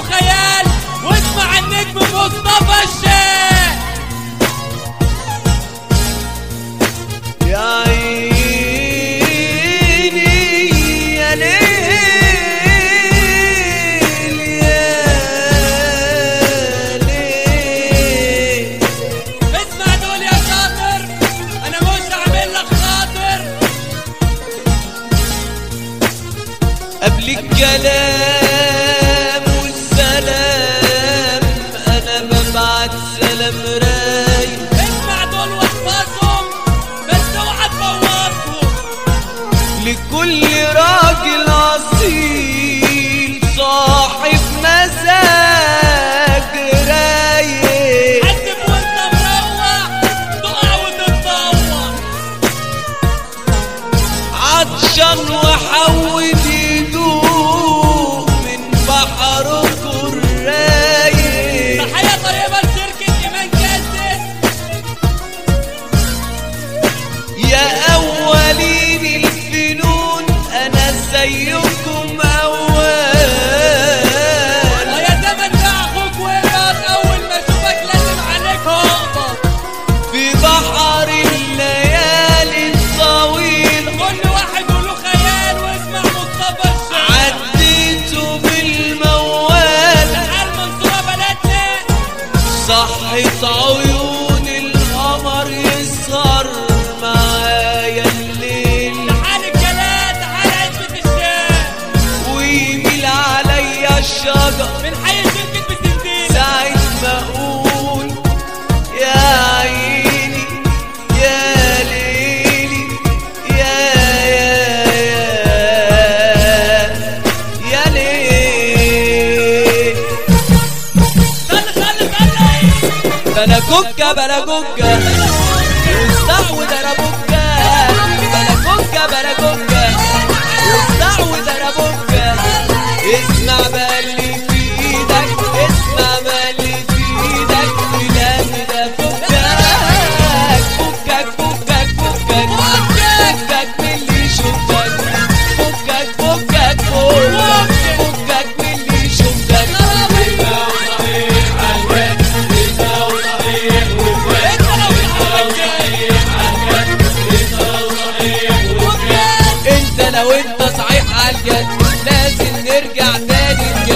خيال واسمع النجم مصطفى الشيخ يا عيني يا ليل يا ليل اسمع دول يا شاطر انا مش هعمل لك خاطر قبل الكلام والسلام انا ببعت سلام رايق اسمع دول واحفظهم بس اوعى تفوتهم لكل راجل اصيل صاحب مزاج رايق حسب وانت مروح تقع وتتطوع عطشان وحود يدوق من بحركم الرايق تحية طيبة لشركة إيمان كاسس يا أولين الفنون أنا زيكم أول يا زمن ده أخوك وقف أول ما أشوفك لازم عليك هقبض في بحر الليالي الطويل كل واحد وله خيال واسمع مصطفى الشيخ عديته بالموال تعال منصورة بلدنا صحت عيون القمر يسهر معايا الليل تعال الجلاد تعال عزبة الشام ويميل عليا الشجر من حي شركة بسنتين ساعة ما أقول يا عيني يا ليلي يا يا يا يا ليل صلي صلي صلي بلا كوكا بلا كوكا استعوذ انا بوكا بلا كوكا بلا كوكا استعوذ انا بوكا اسمع بقى اللي في ايدك اسمع بقى اللي في ايدك بلاد ده فكك فكك فكك فكك فكك من اللي شفتك فكك فكك فكك فكك من اللي شفتك انت لو صاحب الشام انت لو انت صحيح عالجد لازم نرجع تاني نجد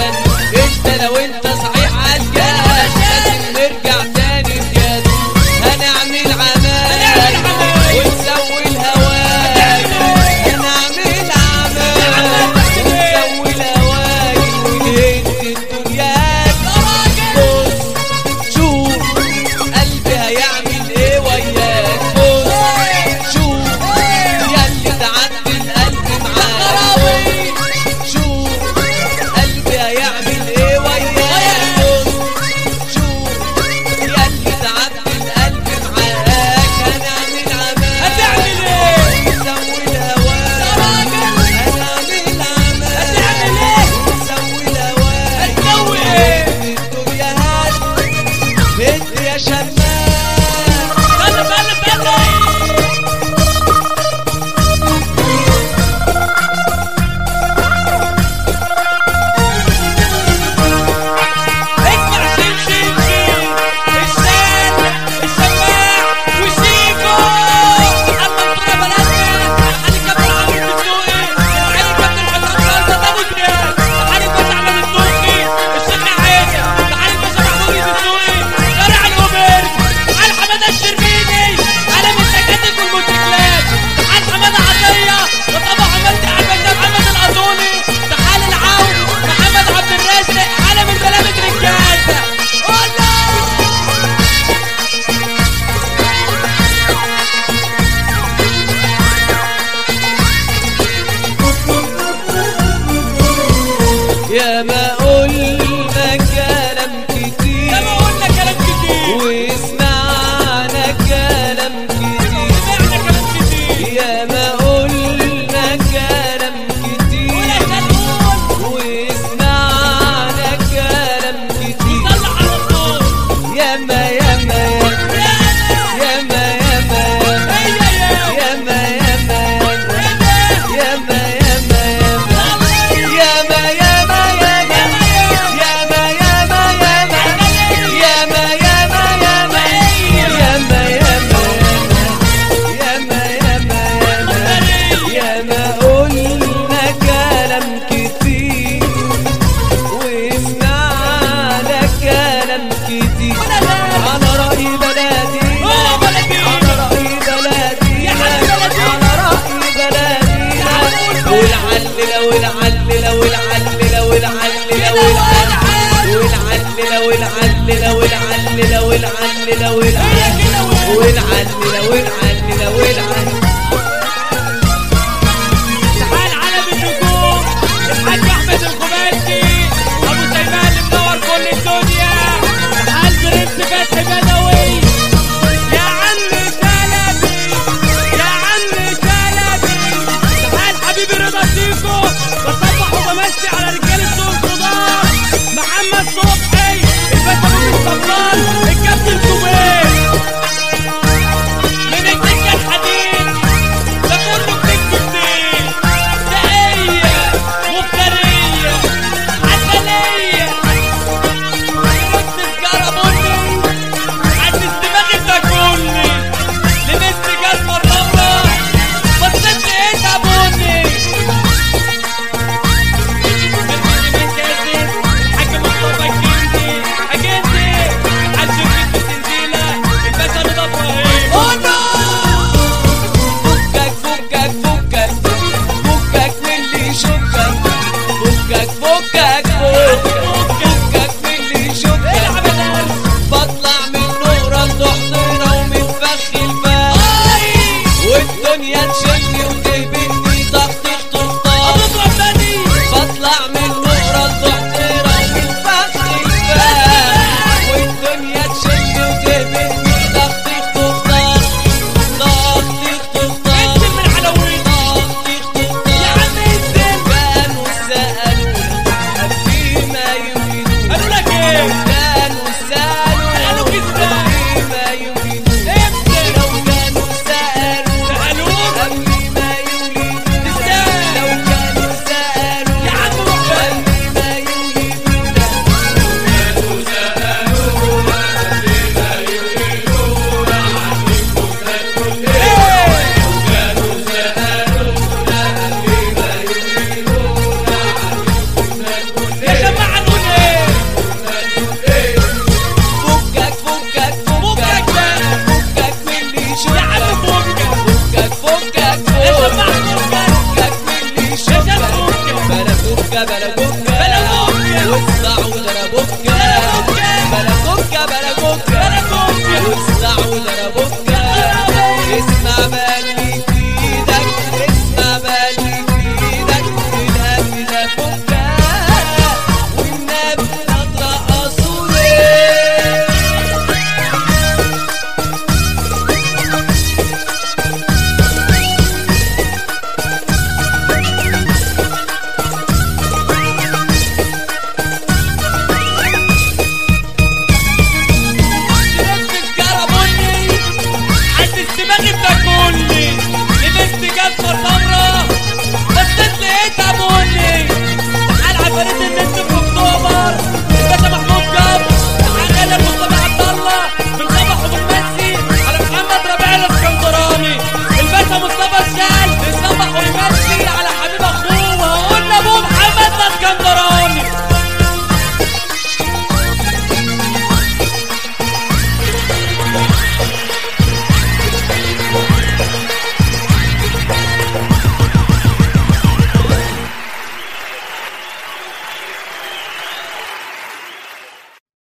كتير ولا غالي. على رأي بلدي اه بلدي. على رأي بلدي يا عم بلدي. على رأي بلدي والعللة والعللة والعللة والعللة والعللة والعللة والعللة والعللة والعللة والعللة والعللة والعللة والعللة تعال علم النجوم الحاج احمد الخماسي ابو سلمان اللي منور كل الدنيا تعال برنس فتح بدوي